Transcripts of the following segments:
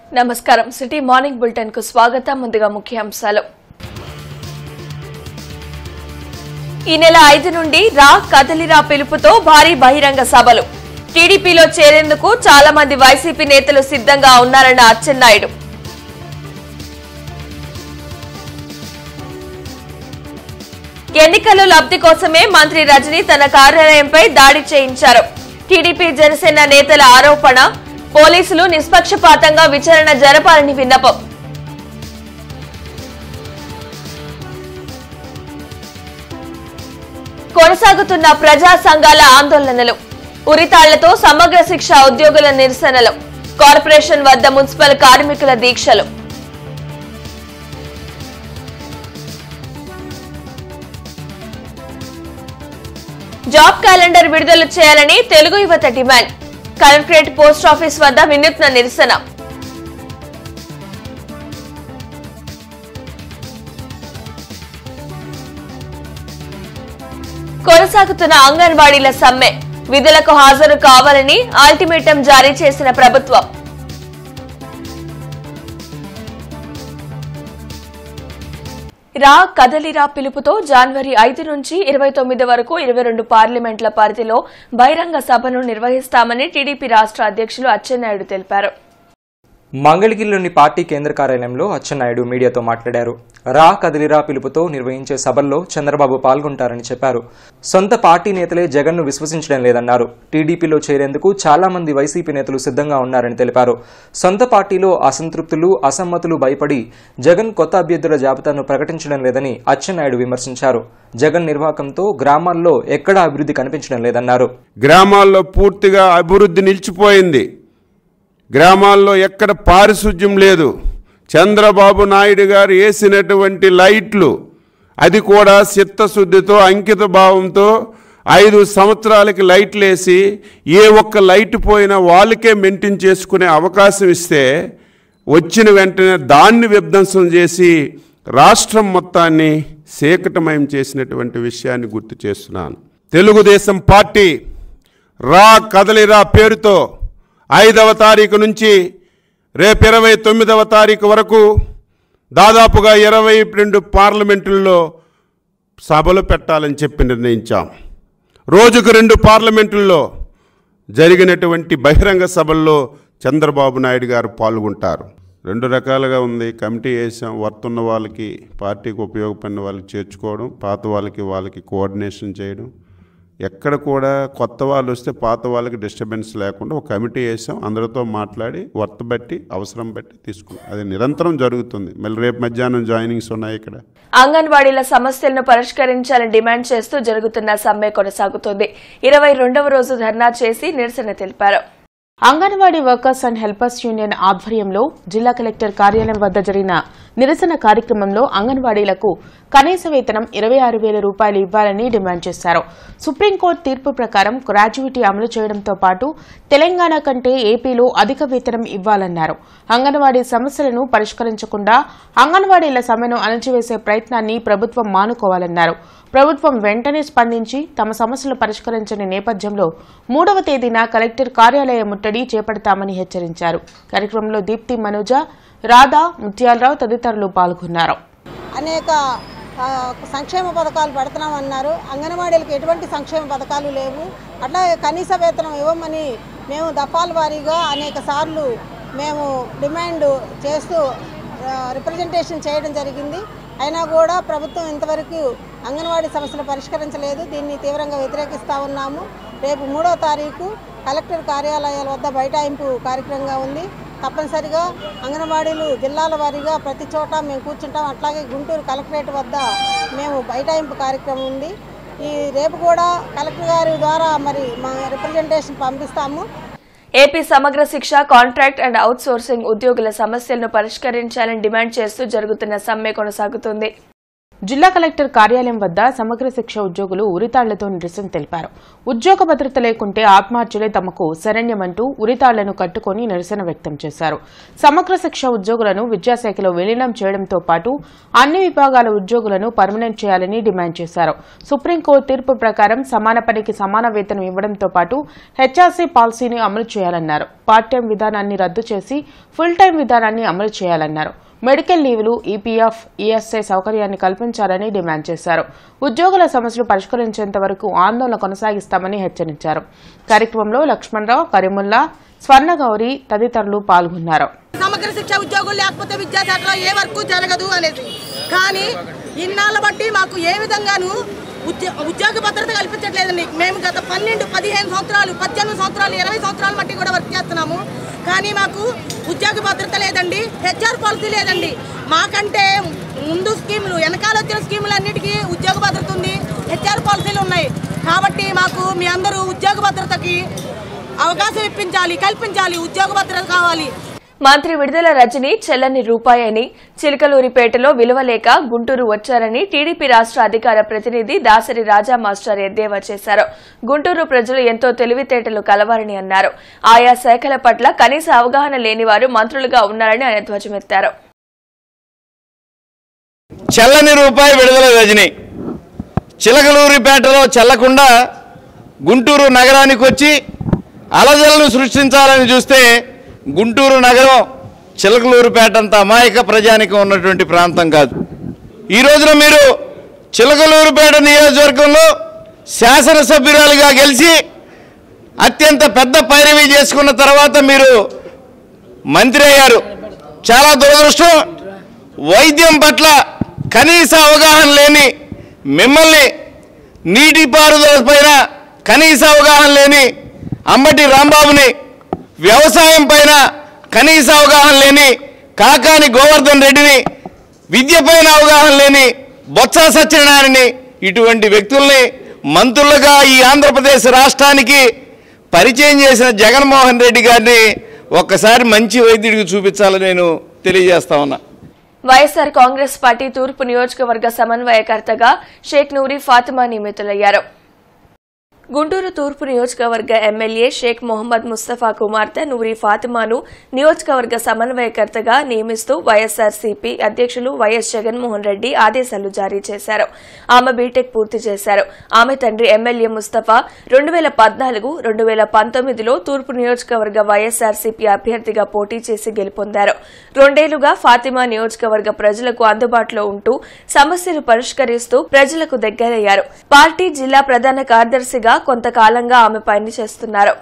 నమస్కారం city morning bulletin కు స్వాగతం ముందుగా ముఖ్యాంశాలు ఈ నెల ఐదు నుండి రా కదలిరా పిలుపుతో భారీ బహిరంగ సభలు టీడీపీలో చేరేందుకు చాలా మంది వైసీపీ నేతలు సిద్ధంగా ఉన్నారన్న అచ్చెన్నాయుడు ఎన్నికల్లో లబ్ధి కోసమే మంత్రి రజనీ తన కార్యాలయంపై దాడి చేయించారు టీడీపీ జనసేన నేతల ఆరోపణ పోలీసులు నిష్పక్షపాతంగా విచారణ జరపాలని విన్నపం కొనసాగుతున్న ప్రజా సంఘాల ఆందోళనలు ఉరితాళ్లతో సమగ్ర శిక్ష ఉద్యోగుల నిరసనలు కార్పొరేషన్ వద్ద మున్సిపల్ కార్మికుల దీక్షలు జాబ్ క్యాలెండర్ విడుదల చేయాలని తెలుగు యువత డిమాండ్ కలెక్టరేట్ పోస్ట్ ఆఫీస్ వద్ద వినూత్న నిరసన కొనసాగుతున్న అంగన్వాడీల సమ్మె విధులకు హాజరు కావాలని అల్టిమేటం జారీ చేసిన ప్రభుత్వం రా కదలిరా పిలుపుతో జనవరి ఐదు నుంచి ఇరవై తొమ్మిది వరకు ఇరవై రెండు పార్లమెంట్ల పరిధిలో బహిరంగ సభను నిర్వహిస్తామని టీడీపీ రాష్ట్ర అధ్యక్షులు అచ్చెన్నాయుడు తెలిపారు మంగళగిరిలోని పార్టీ కేంద్ర కార్యాలయంలో అచ్చెన్నాయుడు మీడియాతో మాట్లాడారు రా కదిలిరా పిలుపుతో నిర్వహించే సభల్లో చంద్రబాబు పాల్గొంటారని చెప్పారు సొంత పార్టీ నేతలే జగన్ను విశ్వసించడం లేదన్నారు టీడీపీలో చేరేందుకు చాలా మంది వైసీపీ నేతలు సిద్ధంగా ఉన్నారని తెలిపారు సొంత పార్టీలో అసంతృప్తులు అసమ్మతులు భయపడి జగన్ కొత్త అభ్యర్థుల జాబితాను ప్రకటించడం లేదని అచ్చెన్నాయుడు విమర్శించారు జగన్ నిర్వాహకంతో గ్రామాల్లో ఎక్కడా అభివృద్ధి కనిపించడం లేదన్నారు గ్రామాల్లో పూర్తిగా అభివృద్ధి నిలిచిపోయింది గ్రామాల్లో ఎక్కడ పారిశుధ్యం లేదు చంద్రబాబు నాయుడు గారు వేసినటువంటి లైట్లు అది కూడా చిత్తశుద్ధితో అంకిత భావంతో ఐదు సంవత్సరాలకి లైట్లు వేసి ఏ ఒక్క లైట్ పోయినా వాళ్ళకే మెయింటైన్ చేసుకునే అవకాశం ఇస్తే వచ్చిన వెంటనే దాన్ని విధ్వంసం చేసి రాష్ట్రం మొత్తాన్ని సేకటమయం చేసినటువంటి విషయాన్ని గుర్తు చేస్తున్నాను తెలుగుదేశం పార్టీ రా కదలిరా పేరుతో ఐదవ తారీఖు నుంచి రేపు ఇరవై తొమ్మిదవ తారీఖు వరకు దాదాపుగా ఇరవై రెండు పార్లమెంటుల్లో సభలు పెట్టాలని చెప్పి నిర్ణయించాం రోజుకు రెండు పార్లమెంటుల్లో జరిగినటువంటి బహిరంగ సభల్లో చంద్రబాబు నాయుడు గారు పాల్గొంటారు రెండు రకాలుగా ఉంది కమిటీ వేసాం వర్తున్న వాళ్ళకి పార్టీకి ఉపయోగపడిన వాళ్ళకి చేర్చుకోవడం పాత వాళ్ళకి వాళ్ళకి కోఆర్డినేషన్ చేయడం ఎక్కడ కూడా కొత్త వాళ్ళు వస్తే పాత వాళ్ళకి డిస్టర్బెన్స్ లేకుండా ఒక కమిటీ వేసాం అందరితో మాట్లాడి వర్త్ బట్టి అవసరం బట్టి తీసుకున్నాం అది నిరంతరం జరుగుతుంది మళ్ళీ రేపు మధ్యాహ్నం జాయినింగ్స్ ఉన్నాయి ఇక్కడ అంగన్వాడీల సమస్యలను పరిష్కరించాలని డిమాండ్ చేస్తూ జరుగుతున్న సమ్మె కొనసాగుతోంది ఇరవై రెండవ రోజు ధర్నా చేసి నిరసన తెలిపారు anganwadi workers and helpers union ఆధ్వర్యంలో జిల్లా కలెక్టర్ కార్యాలయం వద్ద జరిగిన నిరసన కార్యక్రమంలో అంగన్వాడీలకు కనీస వేతనం ఇరవై ఆరు వేల రూపాయలు ఇవ్వాలని డిమాండ్ చేశారు సుప్రీంకోర్టు తీర్పు ప్రకారం గ్రాడ్యుయేటీ అమలు చేయడంతో పాటు తెలంగాణ కంటే ఏపీలో అధిక వేతనం ఇవ్వాలన్నారు అంగన్వాడీ సమస్యలను పరిష్కరించకుండా అంగన్వాడీల సమ్మెను అణచివేసే ప్రయత్నాన్ని ప్రభుత్వం మానుకోవాలన్నారు ప్రభుత్వం వెంటనే స్పందించి తమ సమస్యలు పరిష్కరించని నేపథ్యంలో మూడవ తేదీన కలెక్టర్ కార్యాలయ ముట్టడి చేపడతామని హెచ్చరించారు కార్యక్రమంలో దీప్తి మనోజ రాధా ముత్యాలరావు తదితరులు పాల్గొన్నారు అనేక ఆ, సంక్షేమ పథకాలు పెడుతున్నామన్నారు అంగన్వాడీలకు ఎటువంటి సంక్షేమ పథకాలు లేవు అట్లాగే కనీస వేతనం ఇవ్వమని మేము దఫాల వారీగా అనేక సార్లు మేము డిమాండ్ చేస్తూ ఆ, రిప్రజెంటేషన్ చేయడం జరిగింది అయినా కూడా ప్రభుత్వం ఇంతవరకు అంగన్వాడీ సమస్యలు పరిష్కరించలేదు దీన్ని తీవ్రంగా వ్యతిరేకిస్తూ ఉన్నాము రేపు మూడో తారీఖు కలెక్టర్ కార్యాలయాల వద్ద బైఠాయింపు కార్యక్రమంగా ఉంది తప్పనిసరిగా అంగన్వాడీలు జిల్లాల వారీగా ప్రతి చోట మేము కూర్చుంటాం అట్లాగే గుంటూరు కలెక్టరేట్ వద్ద మేము బైఠాయింపు కార్యక్రమం ఉంది ఈ రేపు కూడా కలెక్టర్ గారి ద్వారా మరి మా రిప్రజెంటేషన్ పంపిస్తాము ఏపీ సమగ్ర శిక్ష కాంట్రాక్ట్ అండ్ అవుట్ సోర్సింగ్ ఉద్యోగుల సమస్యలను పరిష్కరించాలని డిమాండ్ చేస్తూ జరుగుతున్న సమ్మె కొనసాగుతుంది జిల్లా కలెక్టర్ కార్యాలయం వద్ద సమగ్ర శిక్ష ఉద్యోగులు ఉరితాళ్లతో నిరసన తెలిపారు ఉద్యోగ భద్రత లేకుంటే ఆత్మహత్యలే తమకు శరణ్యమంటూ ఉరితాళ్లను కట్టుకుని నిరసన వ్యక్తం చేశారు సమగ్ర శిక్ష ఉద్యోగులను విద్యాశాఖలో విలీనం చేయడంతో పాటు అన్ని విభాగాల ఉద్యోగులను పర్మనెంట్ చేయాలని డిమాండ్ చేశారు సుప్రీంకోర్టు తీర్పు ప్రకారం సమాన పనికి సమాన వేతనం ఇవ్వడంతో పాటు హెచ్ఆర్సీ పాలసీని అమలు చేయాలన్నారు పార్ట్ టైం విధానాన్ని రద్దు చేసి ఫుల్ టైం విధానాన్ని అమలు చేయాలన్నారు మెడికల్ లీవులు ఈపీఎఫ్ ఈఎస్ఐ సౌకర్యాన్ని కల్పించాలని డిమాండ్ చేశారు ఉద్యోగుల సమస్యలు పరిష్కరించేంత వరకు ఆందోళన కొనసాగిస్తామని హెచ్చరించారు కార్యక్రమంలో లక్ష్మణరావు కరీముల్లా స్వర్ణగౌరి తదితరులు పాల్గొన్నారు సమగ్ర శిక్ష ఉద్యోగులు లేకపోతే విద్యాశాఖలో ఏ వర్క్ జరగదు అనేది కానీ ఇన్నాళ్ళ బట్టి మాకు ఏ విధంగానూ ఉద్యో ఉద్యోగ భద్రత కల్పించట్లేదండి మేము గత పన్నెండు పదిహేను సంవత్సరాలు పద్దెనిమిది సంవత్సరాలు ఇరవై సంవత్సరాల బట్టి కూడా వర్క్ చేస్తున్నాము కానీ మాకు ఉద్యోగ భద్రత లేదండి హెచ్ఆర్ పాలసీ లేదండి మాకంటే ముందు స్కీములు వెనకాల వచ్చిన స్కీములు అన్నిటికీ ఉద్యోగ భద్రత ఉంది హెచ్ఆర్ పాలసీలు ఉన్నాయి కాబట్టి మాకు మీ అందరూ ఉద్యోగ భద్రతకి అవకాశం ఇప్పించాలి కల్పించాలి ఉద్యోగ భద్రత కావాలి మంత్రి విడుదల రజని చెల్లని రూపాయి అని చిలకలూరిపేటలో విలువ లేక గుంటూరు వచ్చారని టీడీపీ రాష్ట్ర అధికార ప్రతినిధి దాసరి రాజా మాస్టర్ ఎద్దేవా చేశారు గుంటూరు ప్రజలు ఎంతో తెలివితేటలు కలవారని అన్నారు ఆయా శాఖల పట్ల కనీస అవగాహన లేని వారు మంత్రులుగా ఉన్నారని ఆయన ధ్వజమెత్తారు చెల్లని రూపాయి విడుదల రజని చిలకలూరిపేటలో చెల్లకుండా గుంటూరు నగరానికి వచ్చి అలజలను సృష్టించాలని చూస్తే గుంటూరు నగరం చిలకలూరుపేట అంత అమాయక ప్రజానికం ఉన్నటువంటి ప్రాంతం కాదు ఈ రోజున మీరు చిలకలూరుపేట నియోజకవర్గంలో శాసనసభ్యురాలుగా గెలిచి అత్యంత పెద్ద పైరవీ చేసుకున్న తర్వాత మీరు మంత్రి అయ్యారు చాలా దురదృష్టం వైద్యం పట్ల కనీస అవగాహన లేని మిమ్మల్ని నీటిపారుదల పైన కనీస అవగాహన లేని అంబటి రాంబాబుని వ్యవసాయం పైన కనీస అవగాహన లేని కాకాని గోవర్ధన్ రెడ్డిని విద్య పైన అవగాహన లేని బొత్స సత్యనారాయణని ఇటువంటి వ్యక్తుల్ని మంత్రులుగా ఈ ఆంధ్రప్రదేశ్ రాష్ట్రానికి పరిచయం చేసిన జగన్మోహన్ రెడ్డి గారిని ఒక్కసారి మంచి వైద్యుడికి చూపించాలని నేను తెలియజేస్తా ఉన్నా వైఎస్సార్ కాంగ్రెస్ పార్టీ తూర్పు నియోజకవర్గ సమన్వయకర్తగా షేక్ నూరి ఫాతిమా నియమితులయ్యారు గుంటూరు తూర్పు నియోజకవర్గ ఎమ్మెల్యే షేక్ మొహమ్మద్ ముస్తఫా కుమార్తె నూరి ఫాతిమాను నియోజకవర్గ సమన్వయకర్తగా నియమిస్తూ వైఎస్సార్సీపీ అధ్యక్షులు వైఎస్ జగన్మోహన్ రెడ్డి ఆదేశాలు జారీ చేశారు ఆమె బీటెక్ పూర్తి చేశారు ఆమె తండ్రి ఎమ్మెల్యే ముస్తఫా రెండు వేల పద్నాలుగు రెండు వేల పంతొమ్మిదిలో తూర్పు నియోజకవర్గ వైఎస్సార్సీపీ అభ్యర్థిగా పోటీ చేసి గెలుపొందారు రెండేళ్లుగా ఫాతిమా నియోజకవర్గ ప్రజలకు అందుబాటులో ఉంటూ సమస్యలు పరిష్కరిస్తూ ప్రజలకు దగ్గరయ్యారు పార్టీ జిల్లా ప్రధాన కార్యదర్శిగా కొంతకాలంగా ఆమె పనిచేస్తున్నారు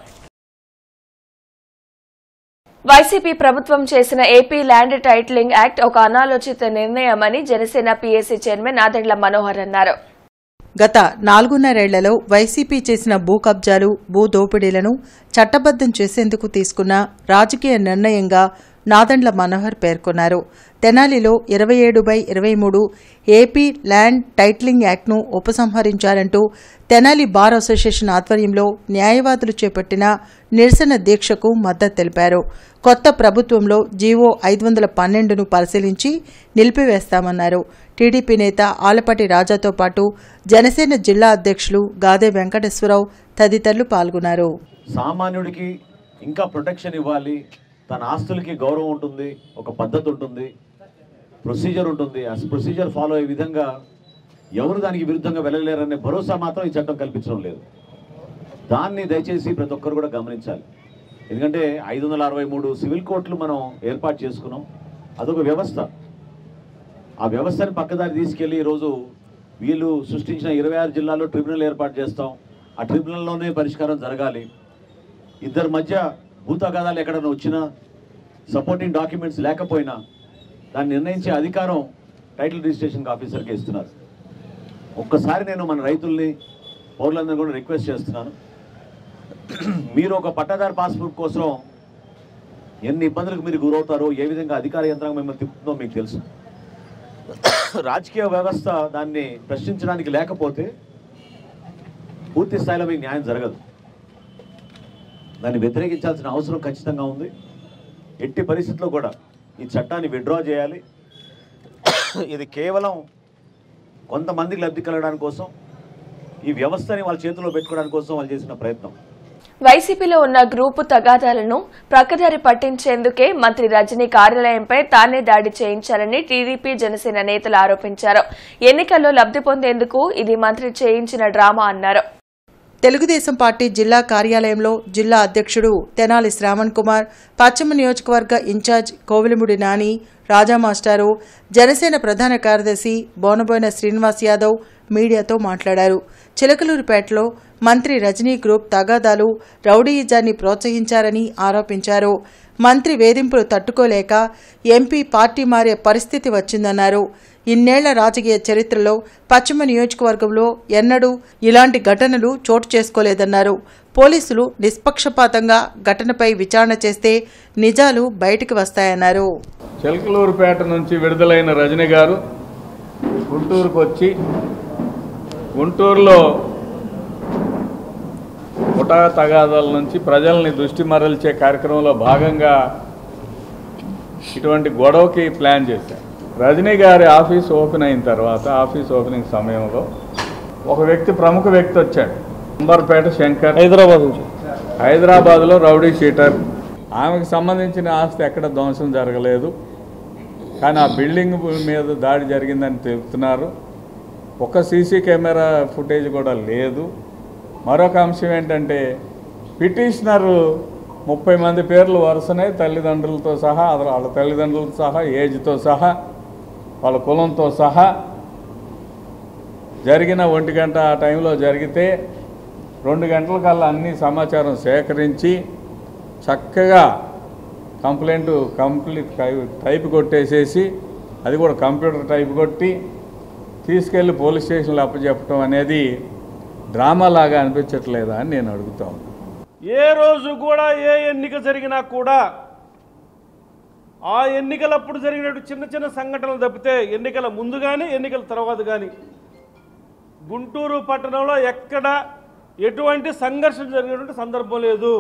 వైసీపీ ప్రభుత్వం చేసిన ఏపీ ల్యాండ్ టైటిలింగ్ యాక్ట్ ఒక అనాలోచిత నిర్ణయమని జనసేన పీఏసీ చైర్మన్ నాదెండ్ల మనోహర్ అన్నారు గత నాలుగున్నరేళ్లలో వైసీపీ చేసిన భూ కబ్జాలు భూ దోపిడీలను చట్టబద్దం చేసేందుకు తీసుకున్న రాజకీయ నిర్ణయంగా నాదండ్ల మనోహర్ పేర్కొన్నారు తెనాలిలో ఇరవై ఏడు బై ఇరవై మూడు ఏపీ ల్యాండ్ టైటిలింగ్ యాక్ట్ను ఉపసంహరించాలంటూ తెనాలి బార్ అసోసియేషన్ ఆధ్వర్యంలో న్యాయవాదులు చేపట్టిన నిరసన దీక్షకు మద్దతు తెలిపారు కొత్త ప్రభుత్వంలో జీవో ఐదు వందల పన్నెండును పరిశీలించి నిలిపివేస్తామన్నారు టీడీపీ నేత ఆలపాటి రాజాతో పాటు జనసేన జిల్లా అధ్యక్షులు గాదే వెంకటేశ్వరరావు తదితరులు పాల్గొన్నారు సామాన్యుడికి ఇంకా ప్రొటెక్షన్ ఇవ్వాలి తన ఆస్తులకి గౌరవం ఉంటుంది ఒక పద్ధతి ఉంటుంది ప్రొసీజర్ ఉంటుంది ఆ ప్రొసీజర్ ఫాలో అయ్యే విధంగా ఎవరు దానికి విరుద్ధంగా వెళ్ళలేరనే భరోసా మాత్రం ఈ చట్టం కల్పించడం లేదు దాన్ని దయచేసి ప్రతి ఒక్కరు కూడా గమనించాలి ఎందుకంటే ఐదు వందల అరవై మూడు సివిల్ కోర్టులు మనం ఏర్పాటు చేసుకున్నాం అదొక వ్యవస్థ ఆ వ్యవస్థని పక్కదారి తీసుకెళ్లి ఈరోజు వీళ్ళు సృష్టించిన ఇరవై ఆరు జిల్లాల్లో ట్రిబ్యునల్ ఏర్పాటు చేస్తాం ఆ ట్రిబ్యునల్లోనే పరిష్కారం జరగాలి ఇద్దరి మధ్య భూతగాదాలు ఎక్కడైనా వచ్చినా సపోర్టింగ్ డాక్యుమెంట్స్ లేకపోయినా దాన్ని నిర్ణయించే అధికారం టైటిల్ రిజిస్ట్రేషన్ ఆఫీసర్కి ఇస్తున్నారు ఒక్కసారి నేను మన రైతుల్ని పౌరులందరూ కూడా రిక్వెస్ట్ చేస్తున్నాను మీరు ఒక పట్టాదారు పాస్బుక్ కోసం ఎన్ని ఇబ్బందులకు మీరు గురవుతారో ఏ విధంగా అధికార యంత్రాంగం మిమ్మల్ని తిప్పుతుందో మీకు తెలుసు రాజకీయ వ్యవస్థ దాన్ని ప్రశ్నించడానికి లేకపోతే పూర్తి స్థాయిలో మీకు న్యాయం జరగదు దాన్ని వ్యతిరేకించాల్సిన అవసరం ఖచ్చితంగా ఉంది ఎట్టి పరిస్థితుల్లో కూడా ఈ చట్టాన్ని విడ్డ్రా చేయాలి ఇది కేవలం కొంతమందికి లబ్ధి కలగడానికి కోసం ఈ వ్యవస్థని వాళ్ళ చేతిలో పెట్టుకోవడానికి కోసం వాళ్ళు చేసిన ప్రయత్నం వైసీపీలో ఉన్న గ్రూపు తగాదాలను ప్రక్కదారి పట్టించేందుకే మంత్రి రజనీ కార్యాలయంపై తానే దాడి చేయించారని టీడీపీ జనసేన నేతలు ఆరోపించారు ఎన్నికల్లో లబ్ధి పొందేందుకు ఇది మంత్రి చేయించిన డ్రామా అన్నారు తెలుగుదేశం పార్టీ జిల్లా కార్యాలయంలో జిల్లా అధ్యక్షుడు తెనాలి శ్రావణ్ కుమార్ పశ్చిమ నియోజకవర్గ ఇన్ఛార్జ్ కోవిలిముడి నాని రాజా మాస్టారు జనసేన ప్రధాన కార్యదర్శి బోనబోయిన శ్రీనివాస్ యాదవ్ మీడియాతో మాట్లాడారు చిలకలూరుపేటలో మంత్రి రజనీ గ్రూప్ తగాదాలు రౌడీయిజాన్ని ప్రోత్సహించారని ఆరోపించారు మంత్రి వేధింపులు తట్టుకోలేక ఎంపీ పార్టీ మారే పరిస్థితి వచ్చిందన్నారు ఇన్నేళ్ల రాజకీయ చరిత్రలో పశ్చిమ నియోజకవర్గంలో ఎన్నడూ ఇలాంటి ఘటనలు చోటు చేసుకోలేదన్నారు పోలీసులు నిష్పక్షపాతంగా ఘటనపై విచారణ చేస్తే నిజాలు బయటకు వస్తాయన్నారు చిలకలూరుపేట నుంచి విడుదలైన రజనీ గారు గుంటూరుకు వచ్చి గుంటూరులో ముఠా తగాదాల నుంచి ప్రజల్ని దృష్టి మరల్చే కార్యక్రమంలో భాగంగా ఇటువంటి గొడవకి ప్లాన్ చేశారు రజనీ గారి ఆఫీస్ ఓపెన్ అయిన తర్వాత ఆఫీస్ ఓపెనింగ్ సమయంలో ఒక వ్యక్తి ప్రముఖ వ్యక్తి వచ్చాడు అంబర్పేట శంకర్ హైదరాబాద్ నుంచి హైదరాబాద్లో రౌడీ షీటర్ ఆమెకు సంబంధించిన ఆస్తి ఎక్కడ ధ్వంసం జరగలేదు కానీ ఆ బిల్డింగ్ మీద దాడి జరిగిందని చెబుతున్నారు ఒక సీసీ కెమెరా ఫుటేజ్ కూడా లేదు మరొక అంశం ఏంటంటే పిటిషనరు ముప్పై మంది పేర్లు వరుసనే తల్లిదండ్రులతో సహా అసలు వాళ్ళ తల్లిదండ్రులతో సహా ఏజ్తో సహా వాళ్ళ కులంతో సహా జరిగిన ఒంటి గంట ఆ టైంలో జరిగితే రెండు గంటల కల్లా అన్ని సమాచారం సేకరించి చక్కగా కంప్లైంట్ కంప్లీట్ టైప్ కొట్టేసేసి అది కూడా కంప్యూటర్ టైప్ కొట్టి తీసుకెళ్ళి పోలీస్ స్టేషన్లో అప్పచెప్పడం అనేది డ్రామా లాగా అనిపించట్లేదా అని నేను అడుగుతా ఉన్నాను ఏ రోజు కూడా ఏ ఎన్నిక జరిగినా కూడా ఆ ఎన్నికలప్పుడు జరిగినట్టు చిన్న చిన్న సంఘటనలు తప్పితే ఎన్నికల ముందు కానీ ఎన్నికల తర్వాత కానీ గుంటూరు పట్టణంలో ఎక్కడ ఎటువంటి సంఘర్షణ జరిగినటువంటి సందర్భం లేదు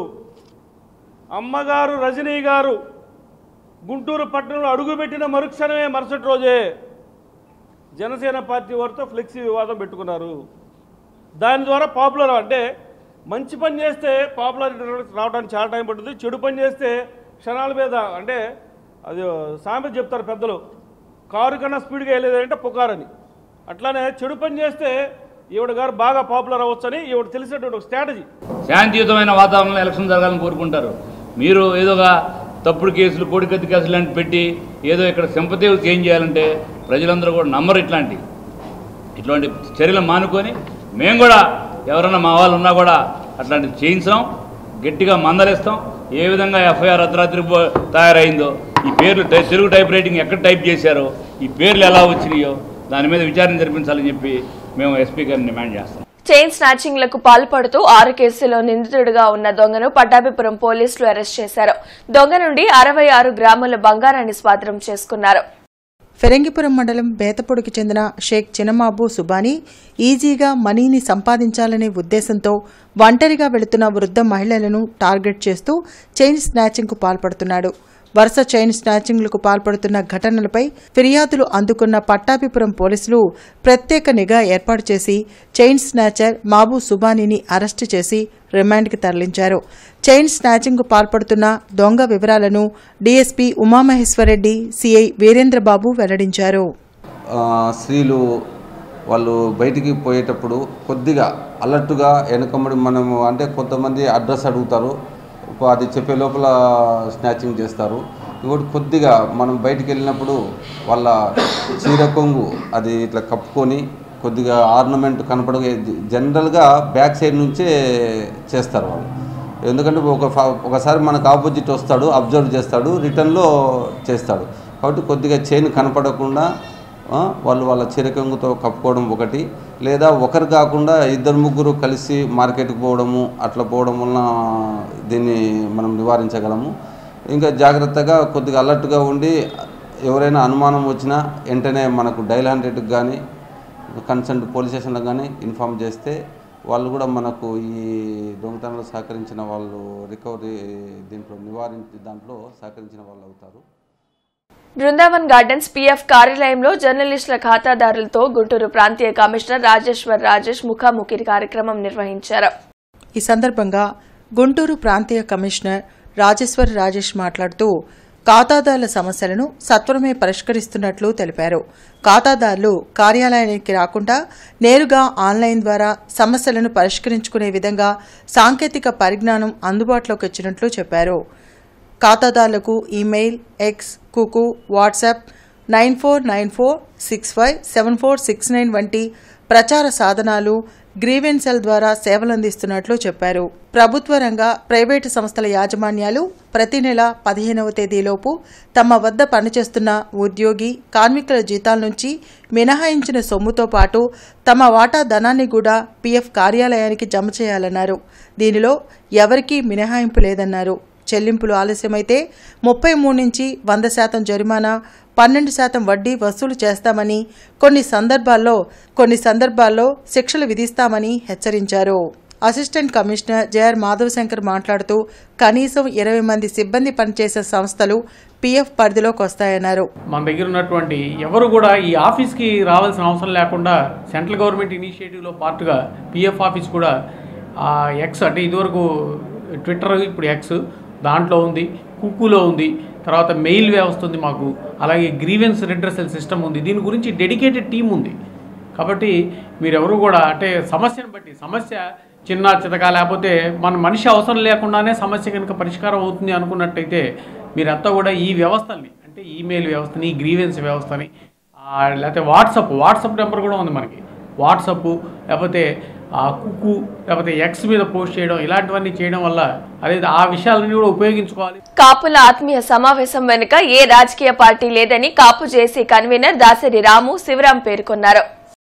అమ్మగారు రజనీ గారు గుంటూరు పట్టణంలో అడుగుపెట్టిన మరుక్షణమే మరుసటి రోజే జనసేన పార్టీ వారితో ఫ్లెక్సీ వివాదం పెట్టుకున్నారు దాని ద్వారా పాపులర్ అంటే మంచి పని చేస్తే పాపులారిటీ రావడానికి చాలా టైం పడుతుంది చెడు పని చేస్తే క్షణాల మీద అంటే అది సామెత చెప్తారు పెద్దలు కారు కన్నా స్పీడ్గా వెళ్ళేదంటే పుకారని అట్లానే చెడు పని చేస్తే ఈవిడ గారు బాగా పాపులర్ అవ్వచ్చని ఈవిడ తెలిసినటువంటి ఒక స్ట్రాటజీ శాంతియుతమైన వాతావరణంలో ఎలక్షన్ జరగాలని కోరుకుంటారు మీరు ఏదోగా తప్పుడు కేసులు కోడికత్తి కేసులు లాంటి పెట్టి ఏదో ఇక్కడ సింపతి చేంజ్ చేయాలంటే ప్రజలందరూ కూడా నమ్మరు ఇట్లాంటి ఇట్లాంటి చర్యలు మానుకొని మేము కూడా ఎవరైనా మా వాళ్ళు ఉన్నా కూడా అట్లాంటివి చేయించాం గట్టిగా మందలిస్తాం ఏ విధంగా ఎఫ్ఐఆర్ అర్ధరాత్రి పో- తయారైందో ఈ పేర్లు టై- తెలుగు టైప్ రైటింగ్ ఎక్కడ టైప్ చేశారో ఈ పేర్లు ఎలా వచ్చినాయో దాని మీద విచారణ జరిపించాలని చెప్పి మేము ఎస్పీ గారిని డిమాండ్ చేస్తాం చైన్ స్నాచింగ్లకు పాల్పడుతూ ఆరు కేసులో నిందితుడిగా ఉన్న దొంగను పట్టాభిపురం పోలీసులు అరెస్ట్ చేశారు దొంగ నుండి అరవై ఆరు గ్రాముల బంగారాన్ని స్వాధీనం చేసుకున్నారు ఫిరంగిపురం మండలం బేతపొడికి చెందిన షేక్ చినమాబు సుబానీ ఈజీగా మనీని సంపాదించాలనే ఉద్దేశంతో ఒంటరిగా వెళుతున్న వృద్ధ మహిళలను టార్గెట్ చేస్తూ చైన్ స్నాచింగ్కు పాల్పడుతున్నాడు వరుస చైన్ స్నాచింగ్లకు పాల్పడుతున్న ఘటనలపై ఫిర్యాదులు అందుకున్న పట్టాభిపురం పోలీసులు ప్రత్యేక నిఘా ఏర్పాటు చేసి చైన్ స్నాచర్ మాబు సుబానీని అరెస్టు చేసి రిమాండ్కి తరలించారు చైన్ స్నాచింగ్కు పాల్పడుతున్న దొంగ వివరాలను డీఎస్పీ ఉమామహేశ్వరరెడ్డి సిఐ వీరేంద్రబాబు వెల్లడించారు ఆ, స్త్రీలు వాళ్ళు బయటికి పోయేటప్పుడు కొద్దిగా అలర్ట్గా వెనకమ్మడి మనము అంటే కొంతమంది అడ్రస్ అడుగుతారు ఒక అది చెప్పే లోపల స్నాచింగ్ చేస్తారు ఇంకోటి కొద్దిగా మనం బయటికి వెళ్ళినప్పుడు వాళ్ళ చీర కొంగు అది ఇట్లా కప్పుకొని కొద్దిగా ఆర్నమెంట్ కనపడ జనరల్గా బ్యాక్ సైడ్ నుంచే చేస్తారు వాళ్ళు ఎందుకంటే ఒక ఫ- ఒకసారి మనకు ఆపోజిట్ వస్తాడు అబ్జర్వ్ చేస్తాడు రిటర్న్లో చేస్తాడు కాబట్టి కొద్దిగా చైన్ కనపడకుండా ఆ, వాళ్ళు వాళ్ళ చిరకంగుతో కప్పుకోవడం ఒకటి లేదా ఒకరు కాకుండా ఇద్దరు ముగ్గురు కలిసి మార్కెట్కి పోవడము అట్లా పోవడం వలన దీన్ని మనం నివారించగలము ఇంకా జాగ్రత్తగా కొద్దిగా అలర్ట్గా ఉండి ఎవరైనా అనుమానం వచ్చినా వెంటనే మనకు డైల్ హండ్రెడ్కి కానీ కన్సర్న్ పోలీస్ స్టేషన్లకు కానీ ఇన్ఫామ్ చేస్తే వాళ్ళు కూడా మనకు ఈ దొంగతనంలో సహకరించిన వాళ్ళు రికవరీ దీంట్లో నివారించి దాంట్లో సహకరించిన వాళ్ళు అవుతారు బృందావన్ గార్డెన్స్ పీఎఫ్ కార్యాలయంలో జర్నలిస్టుల ఖాతాదారులతో గుంటూరు ప్రాంతీయ కమిషనర్ రాజేశ్వర్ రాజేష్ ముఖాముఖి కార్యక్రమం నిర్వహించారు ఈ సందర్భంగా గుంటూరు ప్రాంతీయ కమిషనర్ రాజేశ్వర్ రాజేష్ మాట్లాడుతూ ఖాతాదారుల సమస్యలను సత్వరమే పరిష్కరిస్తున్నట్లు తెలిపారు ఖాతాదారులు కార్యాలయానికి రాకుండా నేరుగా ఆన్లైన్ ద్వారా సమస్యలను పరిష్కరించుకునే విధంగా సాంకేతిక పరిజ్ఞానం అందుబాటులోకి వచ్చినట్లు చెప్పారు ఖాతాదారులకు email X Koo WhatsApp nine four nine four six five seven four six nine వంటి ప్రచార సాధనాలు గ్రీవెన్సెల్ ద్వారా సేవలందిస్తున్నట్లు చెప్పారు ప్రభుత్వ రంగ ప్రైవేటు సంస్థల యాజమాన్యాలు ప్రతి నెల పదిహేనవ తేదీలోపు తమ వద్ద పనిచేస్తున్న ఉద్యోగి కార్మికుల జీతాల నుంచి మినహాయించిన సొమ్ముతో పాటు తమ వాటా ధనాన్ని కూడా పీఎఫ్ కార్యాలయానికి జమ చేయాలన్నారు దీనిలో ఎవరికీ మినహాయింపు లేదన్నారు చెల్లింపులు ఆలస్యమైతే ముప్పై మూడు నుంచి వంద శాతం జరిమానా పన్నెండు శాతం వడ్డీ వసూలు చేస్తామని కొన్ని సందర్భాల్లో కొన్ని సందర్భాల్లో శిక్షలు విధిస్తామని హెచ్చరించారు అసిస్టెంట్ కమిషనర్ జేఆర్ మాధవశంకర్ మాట్లాడుతూ కనీసం ఇరవై మంది సిబ్బంది పనిచేసే సంస్థలు పీఎఫ్ పరిధిలోకి వస్తాయన్నారు మన దగ్గర ఉన్నటువంటి ఎవరు కూడా ఈ ఆఫీస్కి రావాల్సిన అవసరం లేకుండా సెంట్రల్ గవర్నమెంట్ ఇనిషియేటివ్లో పార్ట్గా పిఎఫ్ ఆఫీస్ కూడా ఆ, ఎక్స్ అంటే ఇదివరకు ట్విట్టర్ ఇప్పుడు ఎక్స్ దాంట్లో ఉంది కుక్కులో ఉంది తర్వాత మెయిల్ వ్యవస్థ ఉంది మాకు అలాగే గ్రీవెన్స్ రిడ్రసల్ సిస్టమ్ ఉంది దీని గురించి డెడికేటెడ్ టీం ఉంది కాబట్టి మీరెవరు కూడా అంటే సమస్యను బట్టి సమస్య చిన్న చితక లేకపోతే మన మనిషి అవసరం లేకుండానే సమస్య కనుక పరిష్కారం అవుతుంది అనుకున్నట్టయితే మీరంతా కూడా ఈ వ్యవస్థల్ని అంటే ఈమెయిల్ వ్యవస్థని గ్రీవెన్స్ వ్యవస్థని ఆ, లేకపోతే వాట్సప్ వాట్సప్ నెంబర్ కూడా ఉంది మనకి వాట్సప్ లేకపోతే ఆ కుక్కు లేకపోతే ఎక్స్ మీద పోస్ట్ చేయడం ఇలాంటివన్నీ చేయడం వల్ల అదే ఆ విషయాలన్నీ కూడా ఉపయోగించుకోవాలి కాపుల ఆత్మీయ సమావేశం వెనుక ఏ రాజకీయ పార్టీ లేదని కాపు జేసీ కన్వీనర్ దాసరి రాము శివరాం పేర్కొన్నారు